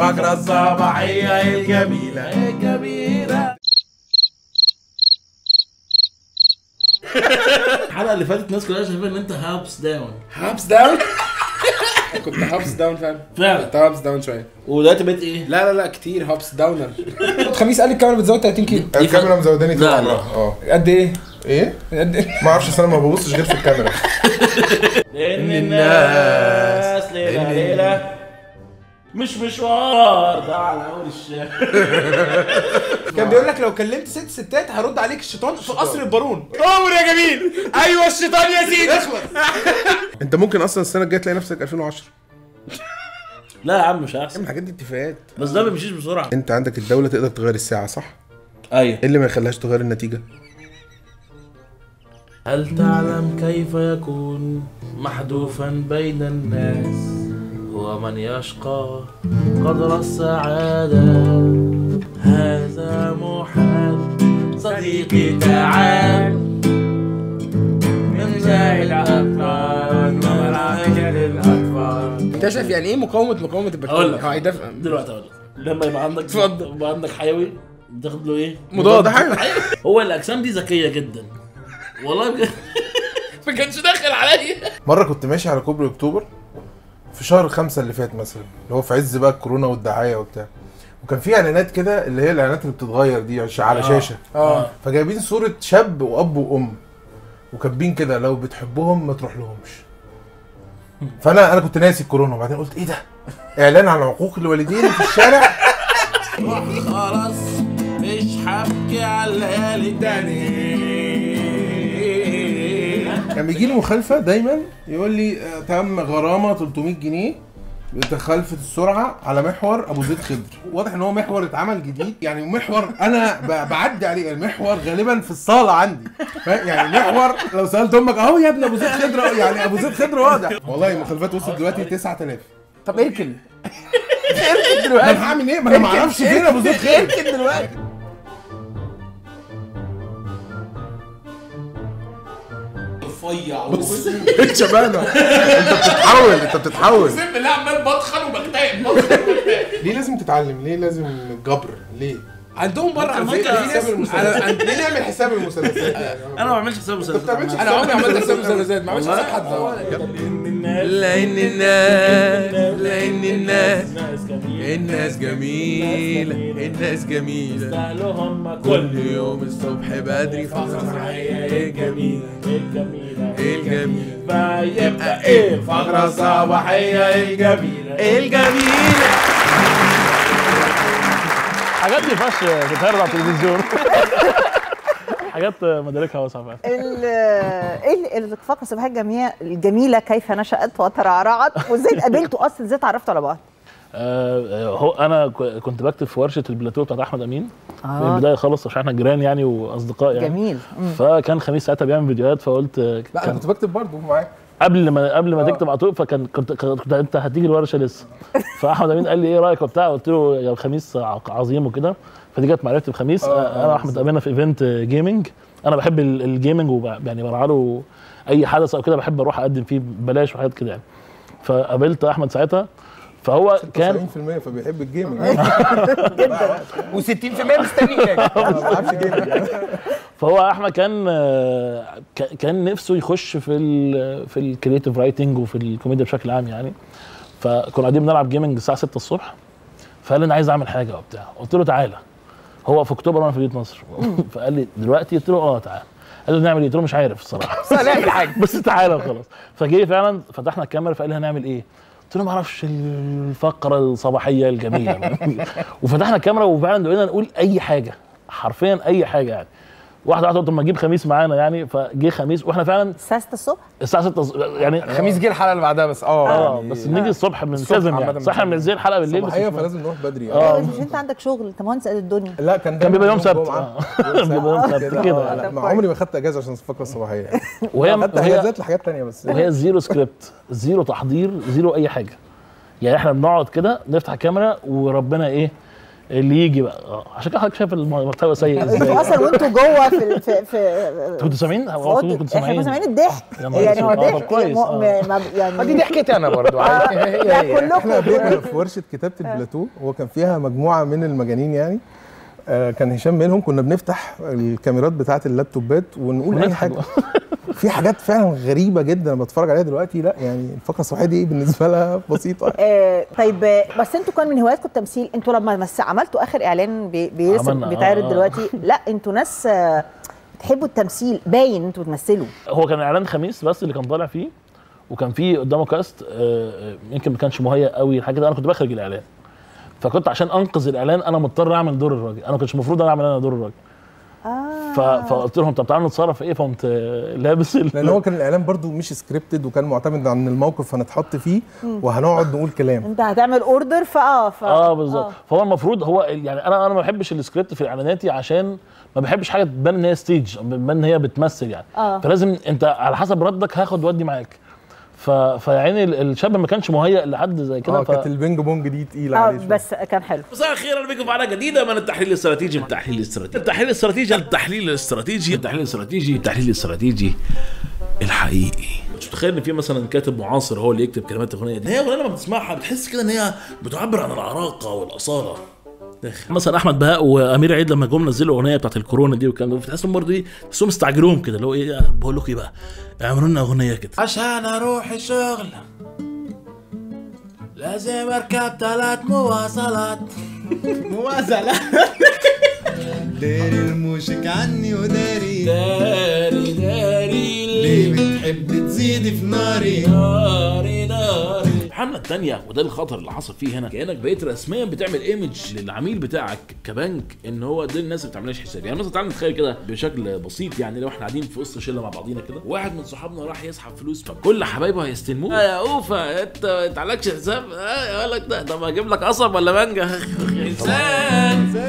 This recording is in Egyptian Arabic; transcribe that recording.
فقرة الصباحية الجميلة الجميلة الحلقه اللي فاتت الناس كلها شايفه ان انت هابس داون هابس داون كنت هابس داون فعلا فعلا كنت هابس داون شويه ودلوقتي بقيت ايه؟ لا لا لا كتير هابس داونر خميس قال لي الكاميرا بتزود 30 كيلو الكاميرا مزوداني طول لا، عمرها لا. اه قد ايه؟ ايه؟ قد ايه؟ ما اعرفش أصل انا ما ببصش غير في الكاميرا لان الناس ليله ليله مش مشوار ده على اول الشارع كان بيقول لك لو كلمت ست ستات هيرد عليك الشيطان في قصر البارون عمر يا جميل ايوه الشيطان يا سيدي اخلص انت ممكن اصلا السنه الجايه تلاقي نفسك 2010 لا يا عم مش احسن الحاجات دي اتفاقات بس ده ما بيمشيش بسرعه انت عندك الدوله تقدر تغير الساعه صح؟ ايوه ايه اللي ما يخليهاش تغير النتيجه؟ هل تعلم كيف يكون محذوفا بين الناس هو من يشقى قدر السعادة هذا محال صديقي تعال من جاهل الأطفال ومناهج للأطفال انت شايف يعني ايه مقاومه مقاومه أقول البكتيريا؟ لك هو هيدافع دلوقتي أقول لك لما يبقى عندك اتفضل. يبقى عندك حيوي تاخد له ايه؟ مضاد حاجه هو الأجسام دي ذكية جدا والله بجد ما كانش داخل عليا مره كنت ماشي على كوبري اكتوبر في شهر خمسة اللي فات مثلا اللي هو في عز بقى الكورونا والدعايه وبتاع وكان في اعلانات كده اللي هي الاعلانات اللي بتتغير دي عش- على آه. شاشه اه فجايبين صوره شاب واب وام وكاتبين كده لو بتحبهم ما تروح لهمش فانا انا كنت ناسي الكورونا وبعدين قلت ايه ده اعلان عن عقوق الوالدين في الشارع خلاص مش هبكي على الليالي التاني كان بيجي لي مخالفه دايما يقول لي آه، تم غرامه 300 جنيه بتخالفة السرعة على محور أبو زيد خضر، واضح إن هو محور اتعمل جديد، يعني محور أنا ب- بعدي عليه، المحور غالبا في الصالة عندي، فاهم؟ يعني محور لو سألت أمك أهو يا ابني أبو زيد خضر أهو، يعني أبو زيد خضر واضح، والله المخالفات وصلت دلوقتي 9000 طب اركن اركن طب دلوقتي هعمل إيه؟ ما أنا ما أعرفش فين أبو زيد خضر اركن دلوقتي رفيع بص شبانة أنت بتتحول أنت بتتحول اقسم بالله عمال بطخن وبكتئب بطخن وبكتئب. ليه لازم تتعلم؟ ليه لازم جبر؟ ليه؟ عندهم بره على ممكن- فكره في حساب ناس المثلثات ليه نعمل حساب المثلثات يعني؟ انا ما بعملش حساب مسلسل بتعملش انا عمري عملت حساب مثلثات ما عملتش حساب حد لان الناس لان الناس الناس الناس جميلة الناس جميلة يستاهلوهم كل يوم الصبح بدري فقرة صحية الجميلة الجميلة الجميلة فيبقى ايه الفقرة الصباحية الجميلة الجميلة حاجات ما ينفعش تتعرض على التلفزيون حاجات مداركها واسعه فعلا ال- ايه ال- الفقره الصباحيه الجميله الجميله كيف نشات وترعرعت وازاي اتقابلتوا اصلا ازاي اتعرفتوا على بعض آه، هو انا ك- كنت بكتب في ورشه البلاتو بتاعت احمد امين من اه البدايه خالص عشان احنا جيران يعني واصدقاء يعني جميل مم. فكان خميس ساعتها بيعمل فيديوهات فقلت آه، لا انا كان كنت بكتب برضه معاك قبل ما قبل ما تكتب على طول فكان كنت كنت كنت انت هتيجي الورشه لسه فاحمد امين قال لي ايه رايك وبتاع قلت له يا الخميس ع- عظيم وكده فدي كانت معرفتي بخميس انا واحمد قابلنا في ايفنت جيمنج انا بحب ال- الجيمنج وب- يعني برعى له اي حدث او كده بحب اروح اقدم فيه ببلاش وحاجات كده يعني فقابلت احمد ساعتها فهو كان 90% فبيحب الجيمنج و60% مستنيك ما بيلعبش جيمنج فهو احمد كان آه، ك- كان نفسه يخش في ال في الكريتيف رايتنج وفي الكوميديا بشكل عام يعني فكنا قاعدين بنلعب جيمنج الساعه 6 الصبح فقال لي انا عايز اعمل حاجه وبتاع قلت له تعالى هو في اكتوبر وانا في مدينه نصر فقال لي دلوقتي قلت له اه تعالى قال لي نعمل ايه؟ قلت له مش عارف الصراحه بس هنعمل حاجه بس تعالى وخلاص فجه فعلا فتحنا الكاميرا فقال لي هنعمل ايه؟ قلت له ما اعرفش الفقره الصباحيه الجميله وفتحنا الكاميرا وفعلا بقينا نقول اي حاجه حرفيا اي حاجه يعني واحده واحده قلت ما نجيب خميس معانا يعني فجه خميس واحنا فعلا الساعه 6 الصبح الساعه 6 الص- يعني خميس جه الحلقه اللي بعدها بس اه اه يعني بس نيجي الصبح بنلتزم عامة يعني صح احنا بننزل الحلقه بالليل بس صباحيه مش- فلازم نروح بدري آه. يعني ايوه بس مش انت عندك شغل انت مهندس قد الدنيا لا كان كان بيبقى يوم سبت جمعة. آه. بيبقى يوم سبت كده كده آه، لا طب ما كويس. عمري ما خدت اجازه عشان الفقره الصباحيه يعني وهي خدت وهي اجازات لحاجات تانية بس وهي زيرو سكريبت زيرو تحضير زيرو اي حاجه يعني احنا بنقعد كده نفتح الكاميرا وربنا ايه اللي يجي بقى آه، عشان كده حضرتك شايف المحتوى سيء انتوا ازاي اصلا وانتوا جوه في ال- في في كنتوا سامعين في هو أوضة- كنتوا احنا كنا سامعين سامعين الضحك يا نهار يعني هو أسود. آه، طب ضحك كويس، م- آه. ما- دي يعني ضحكتي انا برضو عادي. هي- لا هي- كلكم احنا قابلنا في ورشه كتابه البلاتو هو كان فيها مجموعه من المجانين يعني آه، كان هشام منهم كنا بنفتح الكاميرات بتاعه اللابتوبات ونقول اي ونضحك حاجه في حاجات فعلا غريبه جدا لما بتفرج عليها دلوقتي لا يعني الفقره الصباحيه دي بالنسبه لها بسيطه آه، طيب آه، بس انتوا كان من هواياتكم التمثيل انتوا لما بس عملتوا اخر اعلان بي- بيرسم عملنا، بيتعرض آه. دلوقتي لا انتوا ناس آه، بتحبوا التمثيل باين انتوا بتمثلوا هو كان اعلان خميس بس اللي كان طالع فيه وكان فيه قدامه كاست آه، آه، يمكن ما كانش مهيأ قوي الحاجه ده انا كنت بخرج الاعلان فكنت عشان انقذ الاعلان انا مضطر اعمل دور الراجل انا ما كنتش المفروض انا اعمل انا دور الراجل اه ف... فقلت لهم طب تعالوا نتصرف في ايه فقمت آه، لابس ال- لان هو كان الاعلان برضو مش سكريبتد وكان معتمد عن الموقف هنتحط فيه وهنقعد نقول كلام انت هتعمل اوردر فاه ف اه بالظبط فهو المفروض هو يعني انا انا ما بحبش السكريبت في اعلاناتي عشان ما بحبش حاجه تبان ان هي ستيج تبان ان هي بتمثل يعني آه. فلازم انت على حسب ردك هاخد ودي معاك ف... فيعني ال- الشاب ما كانش مهيأ لحد زي كده اه ف... كانت البينج بونج دي تقيله اه عليه شوية. بس كان حلو مساء الخير اهلا بكم في حلقه جديده من التحليل الاستراتيجي التحليل الاستراتيجي التحليل الاستراتيجي التحليل الاستراتيجي التحليل الاستراتيجي التحليل الاستراتيجي الحقيقي مش متخيل ان في مثلا كاتب معاصر هو اللي يكتب كلمات الاغنيه دي هي اغنيه لما بتسمعها بتحس كده ان هي بتعبر عن العراقه والاصاله مثلا احمد بهاء وامير عيد لما جم نزلوا الاغنيه بتاعت الكورونا دي والكلام ده بتحسهم برضه ايه تحسهم استعجلوهم كده اللي هو ايه بقول لكم ايه بقى اعملوا لنا اغنيه كده عشان اروح الشغل لازم اركب ثلاث مواصلات موازنة داري رموشك عني وداري داري داري ليه بتحب تزيد في ناري ناري ناري الحملة التانية وده الخطر اللي حصل فيه هنا كأنك بقيت رسميا بتعمل ايمج للعميل بتاعك كبنك ان هو دول الناس اللي بتعملهاش حساب يعني مثلا تعالى نتخيل كده بشكل بسيط يعني لو احنا قاعدين في وسط شله مع بعضينا كده واحد من صحابنا راح يسحب فلوس فكل حبايبه هيستلموه آه يا اوفا انت انت عليكش حساب اه يقول لك ده طب اجيب لك قصب ولا مانجا انسان